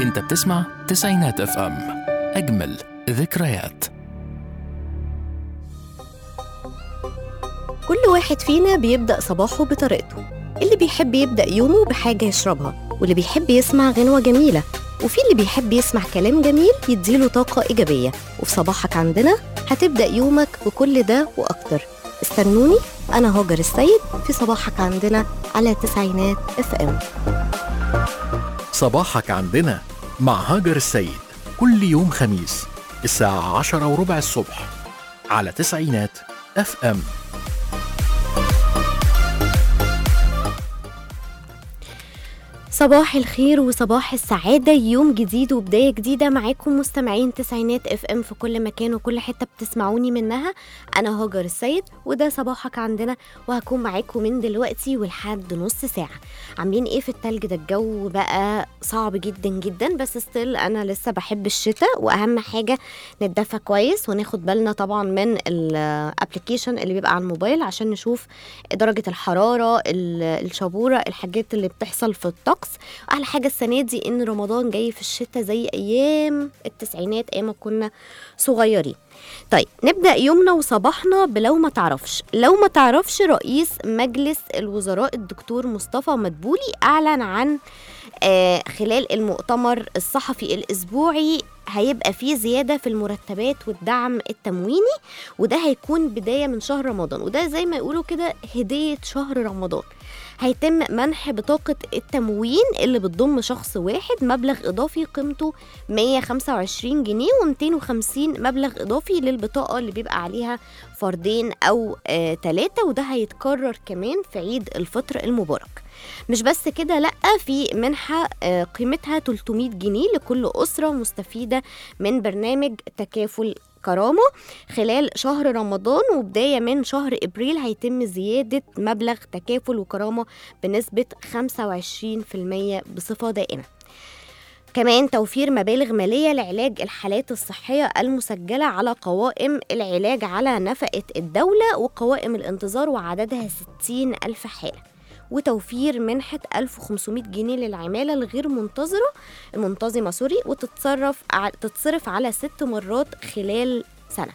انت بتسمع تسعينات اف ام اجمل ذكريات كل واحد فينا بيبدأ صباحه بطريقته اللي بيحب يبدأ يومه بحاجة يشربها واللي بيحب يسمع غنوة جميلة وفي اللي بيحب يسمع كلام جميل يديله طاقة إيجابية وفي صباحك عندنا هتبدأ يومك بكل ده وأكتر استنوني أنا هاجر السيد في صباحك عندنا على تسعينات اف ام صباحك عندنا مع هاجر السيد كل يوم خميس الساعة عشرة وربع الصبح على تسعينات اف ام صباح الخير وصباح السعادة يوم جديد وبداية جديدة معاكم مستمعين تسعينات اف ام في كل مكان وكل حتة بتسمعوني منها أنا هاجر السيد وده صباحك عندنا وهكون معاكم من دلوقتي ولحد نص ساعة عاملين ايه في التلج ده الجو بقى صعب جدا جدا بس ستيل أنا لسه بحب الشتاء وأهم حاجة نتدفى كويس وناخد بالنا طبعا من الابلكيشن اللي بيبقى على الموبايل عشان نشوف درجة الحرارة ال- الشبورة الحاجات اللي بتحصل في الطقس احلى حاجه السنه دي ان رمضان جاي في الشتاء زي ايام التسعينات ايام ما كنا صغيرين طيب نبدا يومنا وصباحنا بلو ما تعرفش لو ما تعرفش رئيس مجلس الوزراء الدكتور مصطفى مدبولي اعلن عن آه خلال المؤتمر الصحفي الاسبوعي هيبقى فيه زيادة في المرتبات والدعم التمويني وده هيكون بداية من شهر رمضان وده زي ما يقولوا كده هدية شهر رمضان هيتم منح بطاقة التموين اللي بتضم شخص واحد مبلغ إضافي قيمته 125 جنيه و250 مبلغ إضافي للبطاقة اللي بيبقى عليها فردين أو ثلاثة وده هيتكرر كمان في عيد الفطر المبارك مش بس كده لأ في منحة آه، قيمتها 300 جنيه لكل أسرة مستفيدة من برنامج تكافل كرامة خلال شهر رمضان وبداية من شهر إبريل هيتم زيادة مبلغ تكافل وكرامة بنسبة 25% بصفة دائمة كمان توفير مبالغ مالية لعلاج الحالات الصحية المسجلة على قوائم العلاج على نفقة الدولة وقوائم الانتظار وعددها 60 ألف حالة وتوفير منحة 1500 جنيه للعمالة الغير منتظرة المنتظمة سوري وتتصرف ع- تتصرف على ست مرات خلال سنة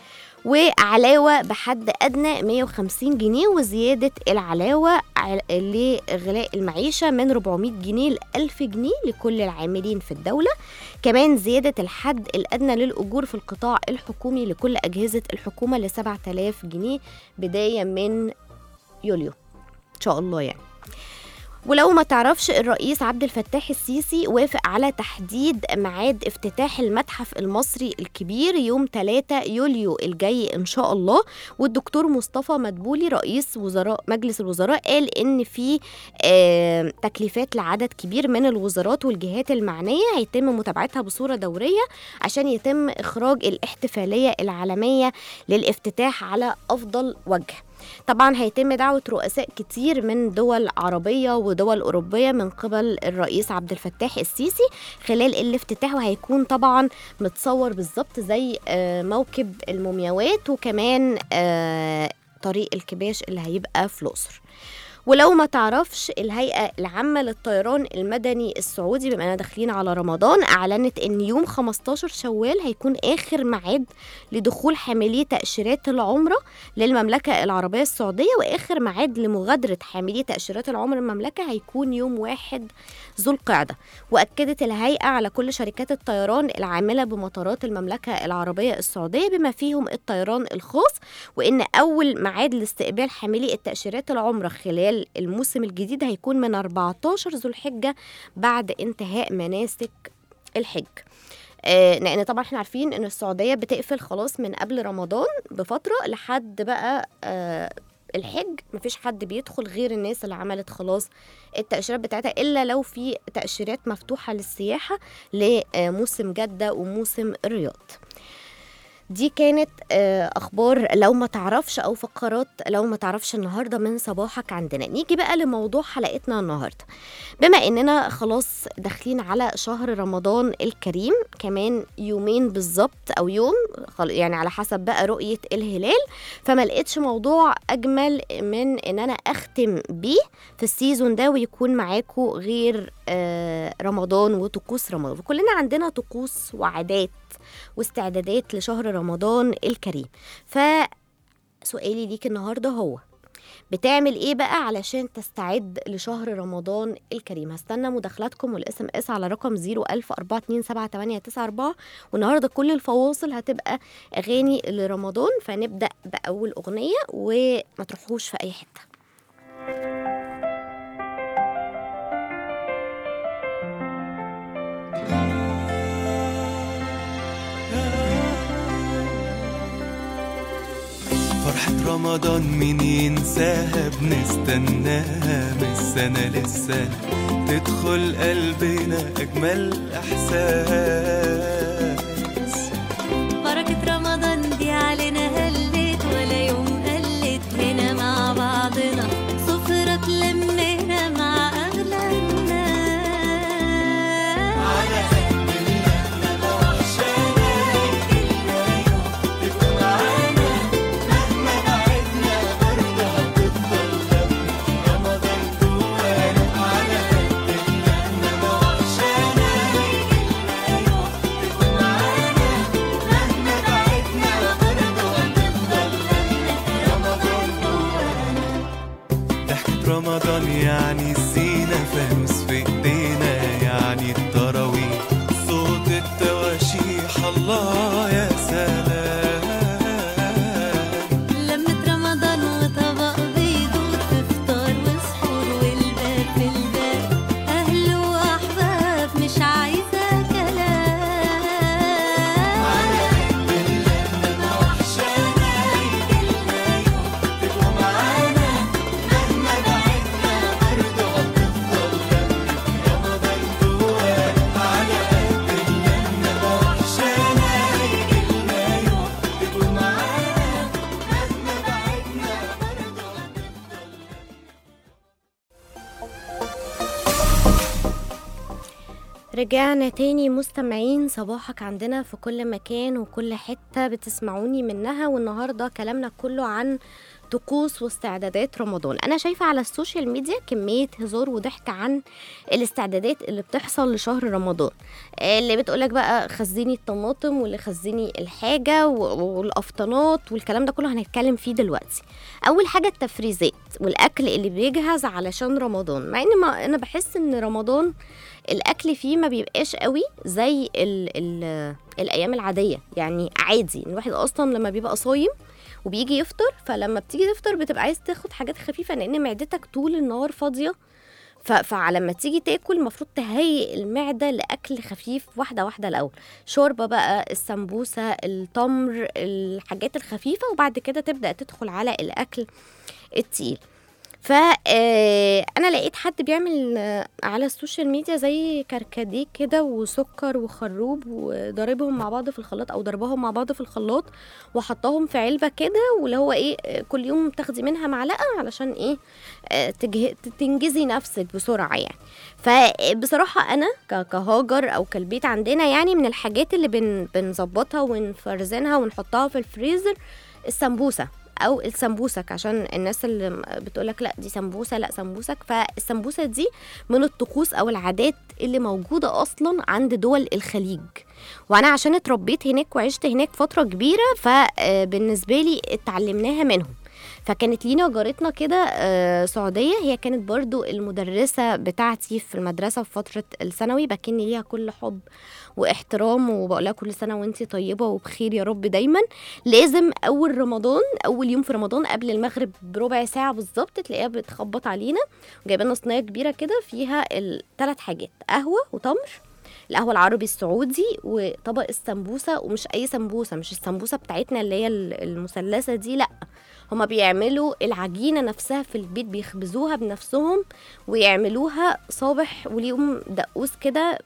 وعلاوة بحد أدنى 150 جنيه وزيادة العلاوة ع- لغلاء المعيشة من 400 جنيه ل 1000 جنيه لكل العاملين في الدولة كمان زيادة الحد الأدنى للأجور في القطاع الحكومي لكل أجهزة الحكومة ل 7000 جنيه بداية من يوليو إن شاء الله يعني ولو ما تعرفش الرئيس عبد الفتاح السيسي وافق على تحديد ميعاد افتتاح المتحف المصري الكبير يوم 3 يوليو الجاي ان شاء الله والدكتور مصطفى مدبولي رئيس وزراء مجلس الوزراء قال ان في آه تكليفات لعدد كبير من الوزارات والجهات المعنيه هيتم متابعتها بصوره دوريه عشان يتم اخراج الاحتفاليه العالميه للافتتاح على افضل وجه طبعا هيتم دعوة رؤساء كتير من دول عربية ودول أوروبية من قبل الرئيس عبد الفتاح السيسي خلال الافتتاح وهيكون طبعا متصور بالظبط زي آه، موكب المومياوات وكمان آه، طريق الكباش اللي هيبقى في الأقصر ولو ما تعرفش الهيئة العامة للطيران المدني السعودي بما اننا داخلين على رمضان اعلنت ان يوم 15 شوال هيكون اخر ميعاد لدخول حاملي تأشيرات العمرة للمملكة العربية السعودية واخر ميعاد لمغادرة حاملي تأشيرات العمر المملكة هيكون يوم واحد ذو القعدة واكدت الهيئة على كل شركات الطيران العاملة بمطارات المملكة العربية السعودية بما فيهم الطيران الخاص وان اول ميعاد لاستقبال حاملي التأشيرات العمرة خلال الموسم الجديد هيكون من 14 ذو الحجة بعد انتهاء مناسك الحج آه، لان طبعا احنا عارفين ان السعوديه بتقفل خلاص من قبل رمضان بفتره لحد بقى آه، الحج مفيش حد بيدخل غير الناس اللي عملت خلاص التأشيرات بتاعتها إلا لو في تأشيرات مفتوحة للسياحة لموسم جدة وموسم الرياض دي كانت آه، اخبار لو ما تعرفش او فقرات لو ما تعرفش النهارده من صباحك عندنا نيجي بقى لموضوع حلقتنا النهارده بما اننا خلاص داخلين على شهر رمضان الكريم كمان يومين بالظبط او يوم خل- يعني على حسب بقى رؤيه الهلال فما لقيتش موضوع اجمل من ان انا اختم بيه في السيزون ده ويكون معاكم غير آه، رمضان وطقوس رمضان كلنا عندنا طقوس وعادات واستعدادات لشهر رمضان الكريم فسؤالي ليك النهارده هو بتعمل ايه بقى علشان تستعد لشهر رمضان الكريم هستنى مداخلاتكم والاس ام اس على رقم 010427894 والنهارده كل الفواصل هتبقى اغاني لرمضان فنبدا باول اغنيه وما تروحوش في اي حته فرحة رمضان مين ينساها بنستناها من السنة للسنة تدخل قلبنا أجمل إحساس بركة رمضان دي علينا هلت ولا يوم قلت هنا مع بعضنا سفرة تلمنا مع أغلى الناس ضحكة رمضان يعني الزينة فانوس في ايدينا يعني التراويح صوت التواشيح الله يا سلام لمة رمضان وطبق بيض وتفطر وسحور والباب في الباب أهل وأحباب مش عايزة كلام رجعنا تاني مستمعين صباحك عندنا في كل مكان وكل حتة بتسمعوني منها والنهاردة كلامنا كله عن طقوس واستعدادات رمضان انا شايفة على السوشيال ميديا كمية هزار وضحك عن الاستعدادات اللي بتحصل لشهر رمضان اللي بتقولك بقى خزيني الطماطم واللي خزيني الحاجة و- والقفطانات والكلام ده كله هنتكلم فيه دلوقتي اول حاجة التفريزات والاكل اللي بيجهز علشان رمضان مع ان ما انا بحس ان رمضان الاكل فيه ما بيبقاش قوي زي ال ال الايام العاديه يعني عادي الواحد اصلا لما بيبقى صايم وبيجي يفطر فلما بتيجي تفطر بتبقى عايز تاخد حاجات خفيفه لان معدتك طول النهار فاضيه ف- فلما تيجي تاكل المفروض تهيئ المعده لاكل خفيف واحده واحده الاول شوربه بقى السمبوسه التمر الحاجات الخفيفه وبعد كده تبدا تدخل على الاكل التقيل فانا لقيت حد بيعمل آه، على السوشيال ميديا زي كركديه كده وسكر وخروب وضاربهم مع بعض في الخلاط او ضربهم مع بعض في الخلاط وحطاهم في علبه كده واللي هو ايه آه، كل يوم تاخدي منها معلقه علشان ايه آه، تجه- تنجزي نفسك بسرعه يعني فبصراحه انا ك- كهاجر او كالبيت عندنا يعني من الحاجات اللي بن بنظبطها ونفرزنها ونحطها في الفريزر السمبوسه او السمبوسك عشان الناس اللي بتقولك لا دي سمبوسه لا سمبوسك فالسمبوسه دي من الطقوس او العادات اللي موجوده اصلا عند دول الخليج وانا عشان اتربيت هناك وعشت هناك فتره كبيره فبالنسبه لي اتعلمناها منهم فكانت لينا جارتنا كده آه، سعوديه هي كانت برضو المدرسه بتاعتي في المدرسه في فتره الثانوي بكن ليها كل حب واحترام وبقول لها كل سنه وانتي طيبه وبخير يا رب دايما لازم اول رمضان اول يوم في رمضان قبل المغرب بربع ساعه بالظبط تلاقيها بتخبط علينا وجايبه لنا صينيه كبيره كده فيها الثلاث حاجات قهوه وتمر القهوه العربي السعودي وطبق السمبوسه ومش اي سمبوسه مش السمبوسه بتاعتنا اللي هي المثلثه دي لا هما بيعملوا العجينه نفسها في البيت بيخبزوها بنفسهم ويعملوها صابح وليهم دقوس كده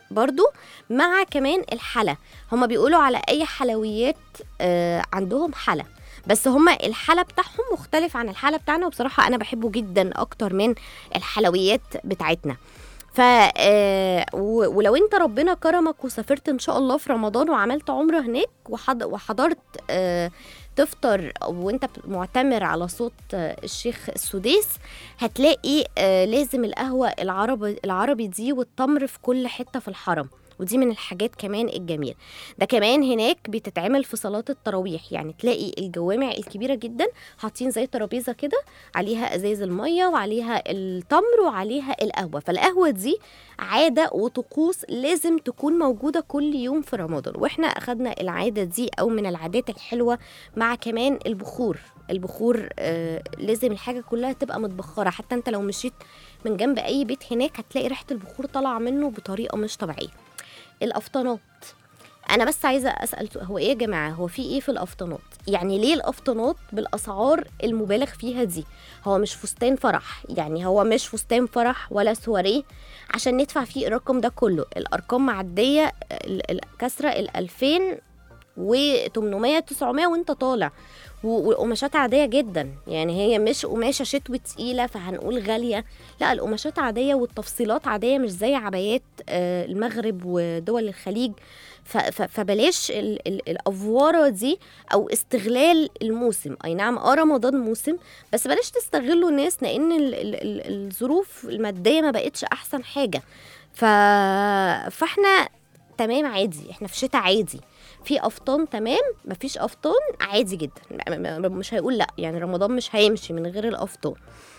برضو مع كمان الحلا هما بيقولوا على اي حلويات آه عندهم حلا بس هما الحلا بتاعهم مختلف عن الحلا بتاعنا وبصراحة أنا بحبه جدا أكتر من الحلويات بتاعتنا ف آه، و- ولو انت ربنا كرمك وسافرت ان شاء الله في رمضان وعملت عمره هناك وحض- وحضرت آه، تفطر وانت ب- معتمر على صوت آه، الشيخ السديس هتلاقي آه، لازم القهوه العربي العربي دي والتمر في كل حته في الحرم ودي من الحاجات كمان الجميله ده كمان هناك بتتعمل في صلاه التراويح يعني تلاقي الجوامع الكبيره جدا حاطين زي ترابيزه كده عليها ازاز الميه وعليها التمر وعليها القهوه فالقهوه دي عاده وطقوس لازم تكون موجوده كل يوم في رمضان واحنا اخدنا العاده دي او من العادات الحلوه مع كمان البخور البخور آه لازم الحاجه كلها تبقى متبخره حتى انت لو مشيت من جنب اي بيت هناك هتلاقي ريحه البخور طالعه منه بطريقه مش طبيعيه الافطانات انا بس عايزه اسال سؤال، هو ايه يا جماعه هو في ايه في الافطانات يعني ليه الافطانات بالاسعار المبالغ فيها دي هو مش فستان فرح يعني هو مش فستان فرح ولا سواريه عشان ندفع فيه الرقم ده كله الارقام معديه ال- ال- كسره ال 2000 و800 900 وانت طالع و- والقماشات عاديه جدا يعني هي مش قماشه شتوي تقيله فهنقول غاليه لا القماشات عاديه والتفصيلات عاديه مش زي عبايات آه، المغرب ودول الخليج ف- ف- فبلاش ال- ال- الافواره دي او استغلال الموسم اي نعم اه رمضان موسم بس بلاش تستغلوا الناس لان ال- ال- ال- الظروف الماديه ما بقتش احسن حاجه ف... فاحنا تمام عادي احنا في شتاء عادي في افطان تمام مفيش افطان عادي جدا م- م- مش هيقول لا يعني رمضان مش هيمشي من غير الافطان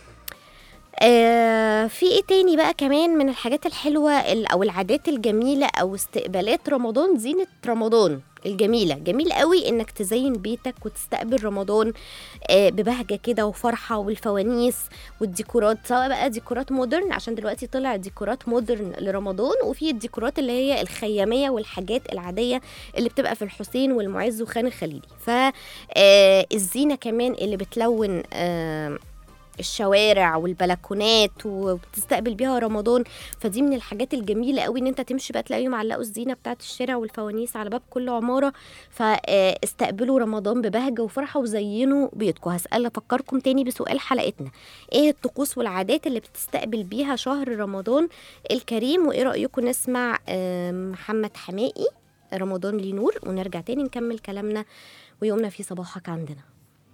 آه في ايه تاني بقى كمان من الحاجات الحلوه ال- او العادات الجميله او استقبالات رمضان زينه رمضان الجميله جميل قوي انك تزين بيتك وتستقبل رمضان آه ببهجه كده وفرحه والفوانيس والديكورات سواء بقى ديكورات مودرن عشان دلوقتي طلع ديكورات مودرن لرمضان وفي الديكورات اللي هي الخياميه والحاجات العاديه اللي بتبقى في الحسين والمعز وخان الخليلي فالزينه كمان اللي بتلون آه الشوارع والبلكونات وبتستقبل بيها رمضان فدي من الحاجات الجميله قوي ان انت تمشي بقى تلاقيهم علقوا الزينه بتاعت الشارع والفوانيس على باب كل عماره فاستقبلوا رمضان ببهجه وفرحه وزينوا بيوتكم هسال افكركم تاني بسؤال حلقتنا ايه الطقوس والعادات اللي بتستقبل بيها شهر رمضان الكريم وايه رايكم نسمع آم، محمد حمائي رمضان ليه نور ونرجع تاني نكمل كلامنا ويومنا في صباحك عندنا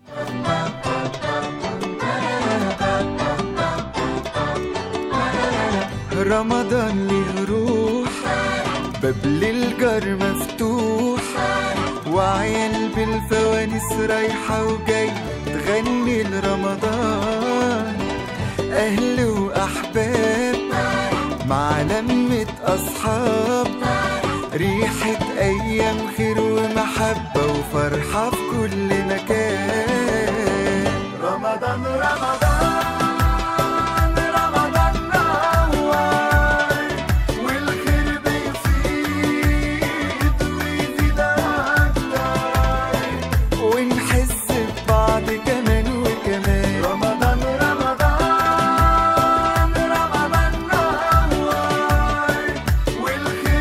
رمضان ليه روح باب للجار مفتوح وعيال بالفوانيس رايحة وجاي تغني لرمضان أهل وأحباب مع لمة أصحاب ريحة أيام خير ومحبة وفرحة في كل مكان رمضان رمضان رمضان نور والخير بيزيد ويزيد أكتر ونحس ببعض كمان وكمان رمضان رمضان رمضان نور والخير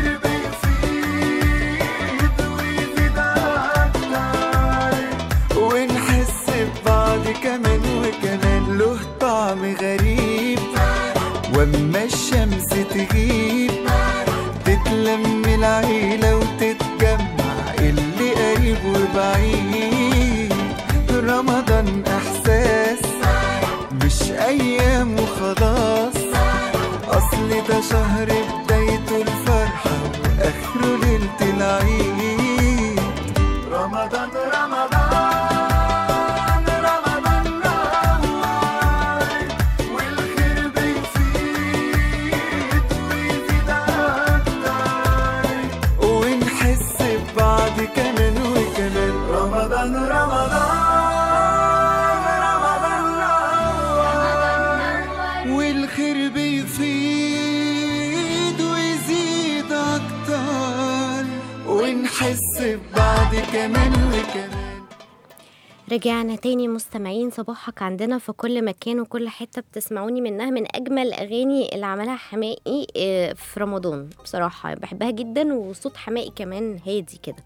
بيزيد ويزيد أكتر ونحس ببعض كمان وكمان له طعم غريب واما الشمس تغيب تتلم العيلة وتتجمع اللي قريب وبعيد رمضان احساس مش ايام وخلاص اصل ده شهر بدايته الفرحة واخره ليلة العيد رمضان رمضان رمضان نور والخير بيزيد ويزيد أكتر ونحس ببعض كمان وكمان رمضان رمضان رمضان نور والخير بيزيد ويزيد أكتر ونحس ببعض كمان وكمان رجعنا تاني مستمعين صباحك عندنا في كل مكان وكل حتة بتسمعوني منها من أجمل الأغاني اللي عملها حماقي آه، في رمضان بصراحة بحبها جدا وصوت حماقي كمان هادي كده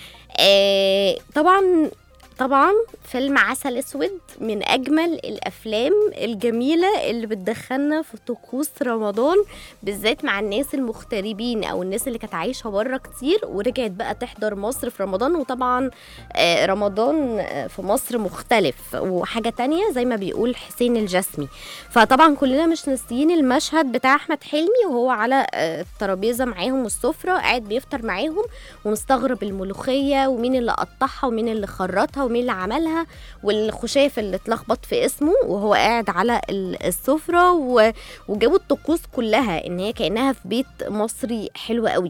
آه، طبعا طبعا فيلم عسل اسود من اجمل الافلام الجميله اللي بتدخلنا في طقوس رمضان بالذات مع الناس المغتربين او الناس اللي كانت عايشه بره كتير ورجعت بقى تحضر مصر في رمضان وطبعا آه، رمضان آه، في مصر مختلف وحاجه تانية زي ما بيقول حسين الجسمي فطبعا كلنا مش ناسيين المشهد بتاع احمد حلمي وهو على آه، الترابيزه معاهم والسفره قاعد بيفطر معاهم ومستغرب الملوخيه ومين اللي قطعها ومين اللي خرطها ومين اللي عملها والخشاف اللي اتلخبط في اسمه وهو قاعد على ال- السفره و- وجابوا الطقوس كلها ان هي كانها في بيت مصري حلو قوي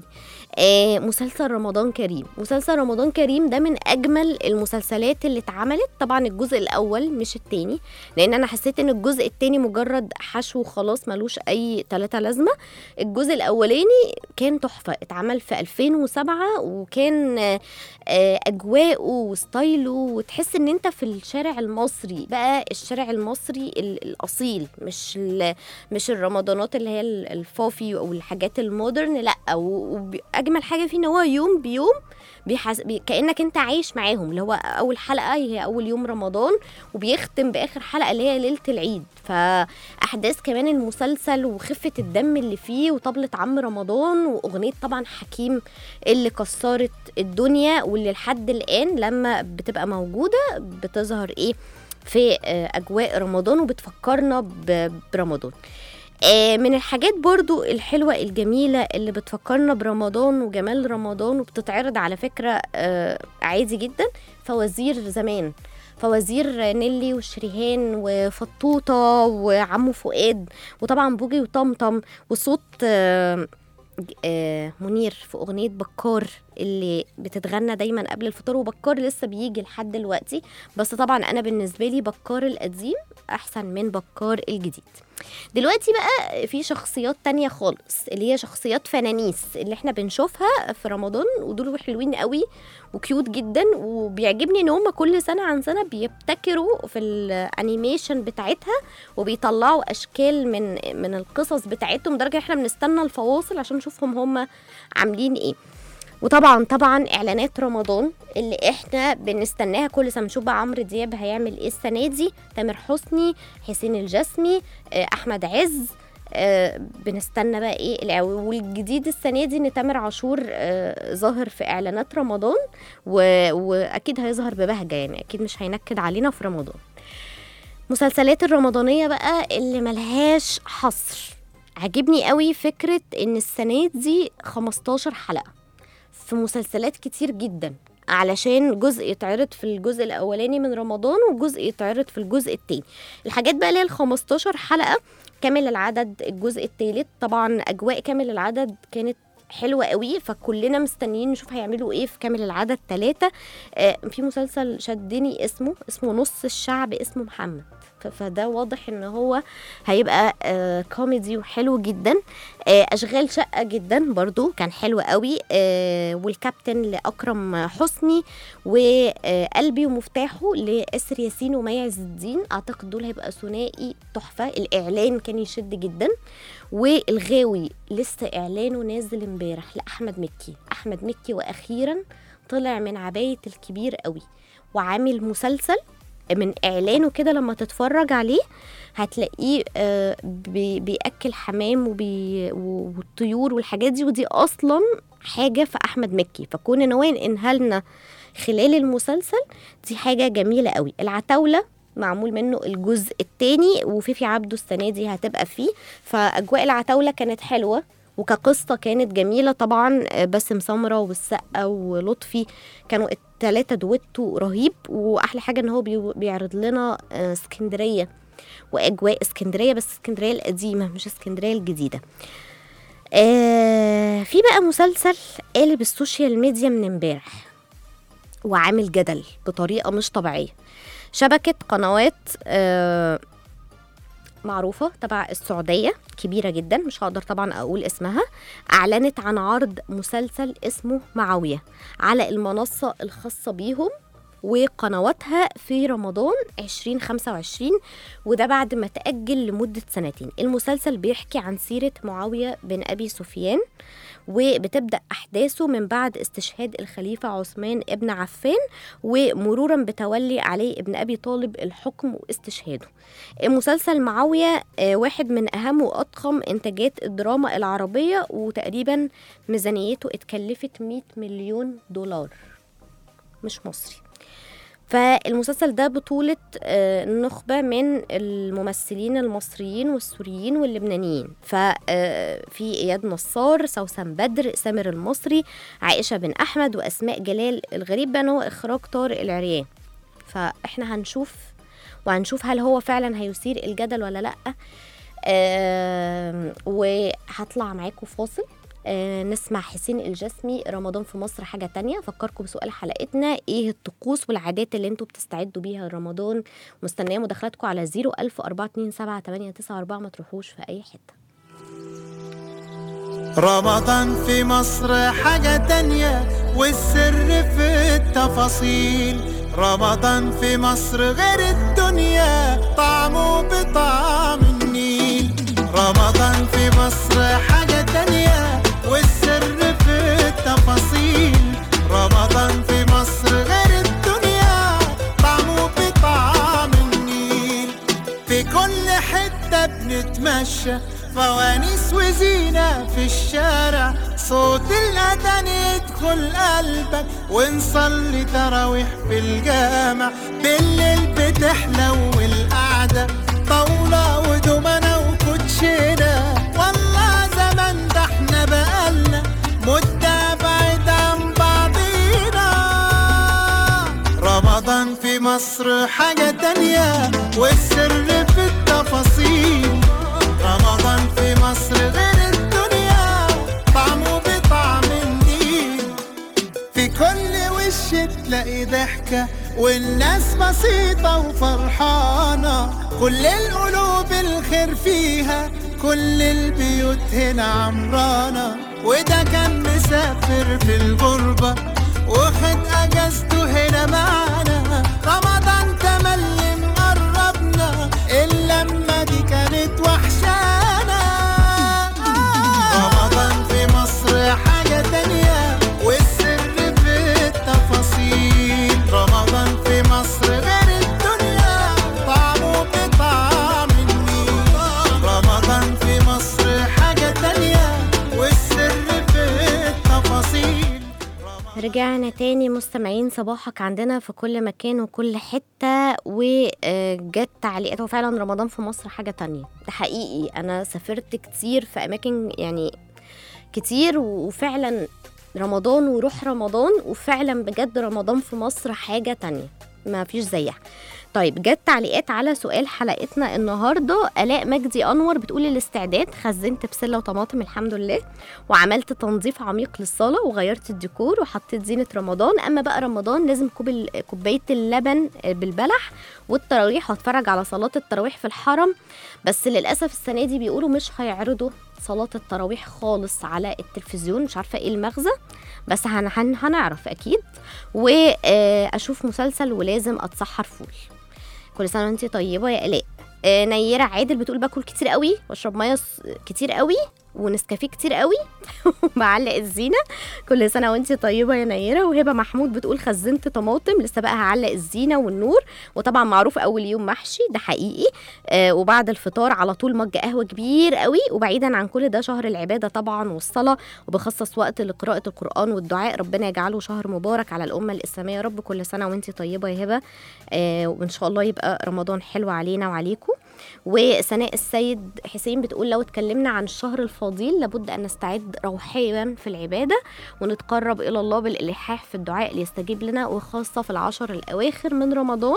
آه مسلسل رمضان كريم مسلسل رمضان كريم ده من اجمل المسلسلات اللي اتعملت طبعا الجزء الاول مش التاني لان انا حسيت ان الجزء التاني مجرد حشو وخلاص ملوش اي تلاتة لازمه الجزء الاولاني كان تحفه اتعمل في 2007 وكان آه، آه، اجواءه وستايله وتحس ان انت في الشارع المصري بقى الشارع المصري ال- الاصيل مش ال- مش الرمضانات اللي هي ال- الفافي او الحاجات المودرن لا واجمل حاجه فيه ان هو يوم بيوم بيحس... بي... كانك انت عايش معاهم اللي هو اول حلقه هي اول يوم رمضان وبيختم باخر حلقه اللي هي ليله العيد فاحداث كمان المسلسل وخفه الدم اللي فيه وطبله عم رمضان واغنيه طبعا حكيم اللي كسرت الدنيا واللي لحد الان لما بتبقى موجوده بتظهر ايه في آه، اجواء رمضان وبتفكرنا ب- برمضان آه، من الحاجات برضو الحلوة الجميلة اللي بتفكرنا برمضان وجمال رمضان وبتتعرض على فكرة آه، عادي جدا فوازير زمان فوازير نيلي وشريهان وفطوطة وعمو فؤاد وطبعا بوجي وطمطم وصوت آه، آه، منير في أغنية بكار اللي بتتغنى دايما قبل الفطار وبكار لسه بيجي لحد دلوقتي بس طبعا أنا بالنسبة لي بكار القديم أحسن من بكار الجديد دلوقتي بقى في شخصيات تانية خالص اللي هي شخصيات فنانيس اللي احنا بنشوفها في رمضان ودول حلوين قوي وكيوت جدا وبيعجبني ان هم كل سنة عن سنة بيبتكروا في الانيميشن بتاعتها وبيطلعوا اشكال من من القصص بتاعتهم لدرجة احنا بنستنى الفواصل عشان نشوفهم هم عاملين ايه وطبعا طبعا اعلانات رمضان اللي احنا بنستناها كل سنه نشوف بقى عمرو دياب هيعمل ايه السنه دي تامر حسني حسين الجسمي آه، احمد عز آه، بنستنى بقى ايه الإع- والجديد السنه دي ان تامر عاشور آه، ظاهر في اعلانات رمضان و... واكيد هيظهر ببهجه يعني اكيد مش هينكد علينا في رمضان مسلسلات الرمضانيه بقى اللي ملهاش حصر عجبني قوي فكره ان السنه دي 15 حلقه في مسلسلات كتير جدا علشان جزء يتعرض في الجزء الاولاني من رمضان وجزء يتعرض في الجزء التاني الحاجات بقى اللي هي ال 15 حلقه كامل العدد الجزء التالت طبعا اجواء كامل العدد كانت حلوة قوي فكلنا مستنيين نشوف هيعملوا ايه في كامل العدد ثلاثة آه في مسلسل شدني اسمه اسمه نص الشعب اسمه محمد ف- فده واضح ان هو هيبقى آه كوميدي وحلو جدا آه اشغال شقه جدا برضو كان حلو قوي آه والكابتن لاكرم حسني وقلبي ومفتاحه لاسر ياسين ومي عز الدين اعتقد دول هيبقى ثنائي تحفه الاعلان كان يشد جدا والغاوي لسه اعلانه نازل امبارح لاحمد مكي احمد مكي واخيرا طلع من عبايه الكبير قوي وعامل مسلسل من اعلانه كده لما تتفرج عليه هتلاقيه آه، بي- بياكل حمام وبي والطيور والحاجات دي ودي اصلا حاجه في احمد مكي فكون ان هو ينقلها لنا خلال المسلسل دي حاجه جميله قوي العتاوله معمول منه الجزء التاني وفيفي عبده السنه دي هتبقى فيه فاجواء العتاوله كانت حلوه وكقصة كانت جميلة طبعا آه، باسم سمرة والسقا ولطفي كانوا التلاتة دويتو رهيب وأحلى حاجة إن هو بي- بيعرض لنا آه، اسكندرية واجواء اسكندريه بس اسكندريه القديمه مش اسكندريه الجديده آه في بقى مسلسل قالب السوشيال ميديا من امبارح وعامل جدل بطريقه مش طبيعيه شبكه قنوات آه معروفة تبع السعودية كبيرة جدا مش هقدر طبعا أقول اسمها أعلنت عن عرض مسلسل اسمه معاوية على المنصة الخاصة بيهم وقنواتها في رمضان 2025 وده بعد ما تأجل لمدة سنتين المسلسل بيحكي عن سيرة معاوية بن أبي سفيان وبتبدأ أحداثه من بعد استشهاد الخليفة عثمان ابن عفان ومرورا بتولي علي ابن أبي طالب الحكم واستشهاده مسلسل معاوية آه، واحد من أهم وأضخم إنتاجات الدراما العربية وتقريبا ميزانيته اتكلفت 100 مليون دولار مش مصري فالمسلسل ده بطولة آه، نخبة من الممثلين المصريين والسوريين واللبنانيين ففي إياد نصار سوسن بدر سامر المصري عائشة بن أحمد وأسماء جلال الغريب بقى إن هو إخراج طارق العريان فإحنا هنشوف وهنشوف هل هو فعلا هيثير الجدل ولا لأ آم، وهطلع معاكم فاصل آه، نسمع حسين الجسمي رمضان في مصر حاجة تانية أفكركم بسؤال حلقتنا إيه الطقوس والعادات اللي انتوا بتستعدوا بيها رمضان مستنية مداخلاتكم على 01000 427 894 ما تروحوش في أي حتة رمضان في مصر حاجة تانية والسر في التفاصيل رمضان في مصر غير الدنيا طعمه بطعم النيل رمضان في مصر حاجة تانية والسر في التفاصيل رمضان في مصر غير الدنيا طعمه بطعم النيل في كل حتة بنتمشى فوانيس وزينة في الشارع صوت الأذان يدخل قلبك ونصلي تراويح في الجامع بالليل بتحلو القعدة طاولة ودومنة وكوتشينة والله زمان ده احنا بقالنا مدة بعيد عن بعضينا رمضان في مصر حاجة تانية والسر في التفاصيل رمضان في مصر غير الدنيا طعمه بطعم النيل في كل وش تلاقي ضحكة والناس بسيطة وفرحانة كل القلوب الخير فيها كل البيوت هنا عمرانة وده كان مسافر في الغربة واخد اجازته هنا معانا رمضان تملي مقربنا اللمة دي كانت وحشانا رمضان في مصر حاجة تانية والسر في التفاصيل رمضان في مصر غير الدنيا طعمه بطعم النيل رمضان في مصر حاجة تانية والسر في التفاصيل رجعنا تاني مستمعين صباحك عندنا في كل مكان وكل حتة وجت تعليقات هو فعلا رمضان في مصر حاجة تانية ده حقيقي أنا سافرت كتير في أماكن يعني كتير وفعلا رمضان وروح رمضان وفعلا بجد رمضان في مصر حاجة تانية ما فيش زيها طيب جت تعليقات على سؤال حلقتنا النهارده الاء مجدي انور بتقول الاستعداد خزنت بسله وطماطم الحمد لله وعملت تنظيف عميق للصاله وغيرت الديكور وحطيت زينه رمضان اما بقى رمضان لازم كوب ال- كوبايه اللبن بالبلح والتراويح واتفرج على صلاه التراويح في الحرم بس للاسف السنه دي بيقولوا مش هيعرضوا صلاه التراويح خالص على التلفزيون مش عارفه ايه المغزى بس هن هن هنعرف اكيد واشوف مسلسل ولازم اتسحر فول كل سنه وانتي طيبه يا الاء آه، نيره عادل بتقول باكل كتير قوي واشرب ميه ص- كتير قوي ونسكافيه كتير قوي وبعلق الزينه كل سنه وانتي طيبه يا نيره وهبه محمود بتقول خزنت طماطم لسه بقى هعلق الزينه والنور وطبعا معروف اول يوم محشي ده حقيقي آه وبعد الفطار على طول مج قهوه كبير قوي وبعيدا عن كل ده شهر العباده طبعا والصلاه وبخصص وقت لقراءه القران والدعاء ربنا يجعله شهر مبارك على الامه الاسلاميه يا رب كل سنه وانتي طيبه يا هبه آه وان شاء الله يبقى رمضان حلو علينا وعليكم وسناء السيد حسين بتقول لو اتكلمنا عن الشهر الفضيل لابد ان نستعد روحيا في العباده ونتقرب الى الله بالالحاح في الدعاء ليستجيب لنا وخاصه في العشر الاواخر من رمضان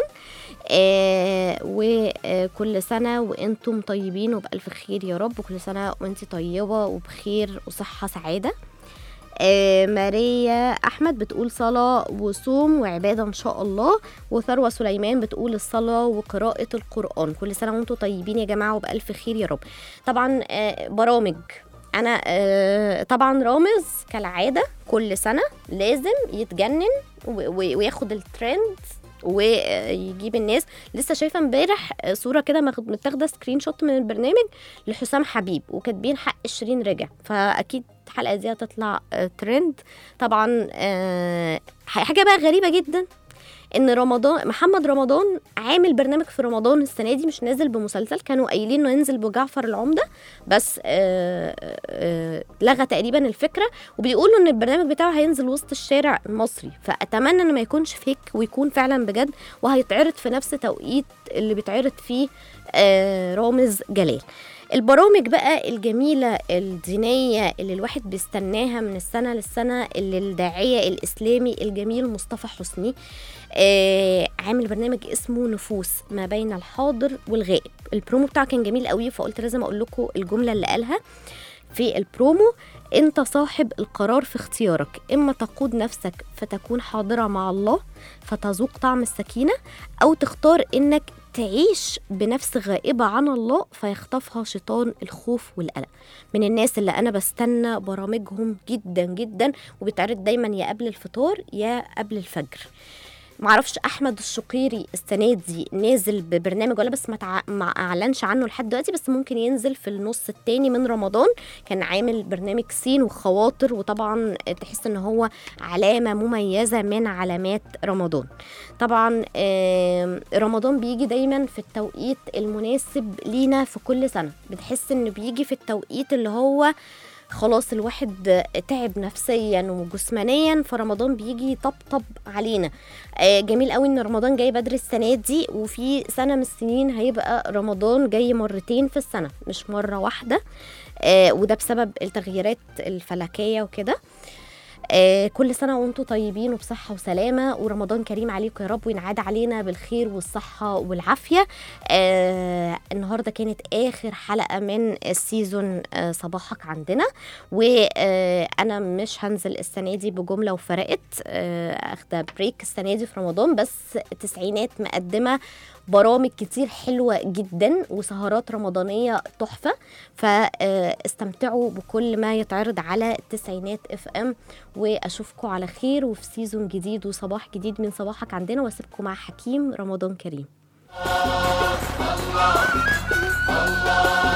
آه وكل سنه وانتم طيبين وبالف خير يا رب كل سنه وانت طيبه وبخير وصحه سعاده آه، ماريا احمد بتقول صلاه وصوم وعباده ان شاء الله وثروه سليمان بتقول الصلاه وقراءه القران كل سنه وانتم طيبين يا جماعه وبالف خير يا رب طبعا آه، برامج انا آه، طبعا رامز كالعاده كل سنه لازم يتجنن و- و- وياخد الترند ويجيب الناس لسه شايفه امبارح صوره كده ماخد- متاخده سكرين شوت من البرنامج لحسام حبيب وكاتبين حق شيرين رجع فاكيد الحلقه دي هتطلع آه، ترند طبعا آه، حاجه بقى غريبه جدا ان رمضان محمد رمضان عامل برنامج في رمضان السنه دي مش نازل بمسلسل كانوا قايلين انه ينزل بجعفر العمده بس آه، آه، لغى تقريبا الفكره وبيقولوا ان البرنامج بتاعه هينزل وسط الشارع المصري فاتمنى ان ما يكونش فيك ويكون فعلا بجد وهيتعرض في نفس توقيت اللي بيتعرض فيه آه، رامز جلال البرامج بقى الجميلة الدينية اللي الواحد بيستناها من السنة للسنة اللي الداعية الإسلامي الجميل مصطفى حسني آه عامل برنامج اسمه نفوس ما بين الحاضر والغائب البرومو بتاعه كان جميل قوي فقلت لازم أقول لكم الجملة اللي قالها في البرومو انت صاحب القرار في اختيارك اما تقود نفسك فتكون حاضرة مع الله فتذوق طعم السكينة او تختار انك تعيش بنفس غائبة عن الله فيخطفها شيطان الخوف والقلق من الناس اللي أنا بستنى برامجهم جدا جدا وبتعرض دايما يا قبل الفطار يا قبل الفجر معرفش احمد الشقيري السنه دي نازل ببرنامج ولا بس ما, تع... ما اعلنش عنه لحد دلوقتي بس ممكن ينزل في النص التاني من رمضان كان عامل برنامج سين وخواطر وطبعا تحس ان هو علامه مميزه من علامات رمضان طبعا آم، رمضان بيجي دايما في التوقيت المناسب لينا في كل سنه بتحس انه بيجي في التوقيت اللي هو خلاص الواحد تعب نفسيا وجسمانيا فرمضان بيجي يطبطب علينا آه، جميل قوي ان رمضان جاي بدري السنه دي وفي سنه من السنين هيبقى رمضان جاي مرتين في السنه مش مره واحده آه، وده بسبب التغييرات الفلكيه وكده آه، كل سنة وانتم طيبين وبصحة وسلامة ورمضان كريم عليكم يا رب وينعاد علينا بالخير والصحة والعافية آه النهاردة كانت آخر حلقة من السيزون آه صباحك عندنا وأنا مش هنزل السنة دي بجملة وفرقت آه أخدة بريك السنة دي في رمضان بس التسعينات مقدمة برامج كتير حلوة جدا وسهرات رمضانية تحفة فاستمتعوا بكل ما يتعرض على التسعينات اف ام واشوفكم على خير وفي سيزون جديد وصباح جديد من صباحك عندنا واسيبكم مع حكيم رمضان كريم الله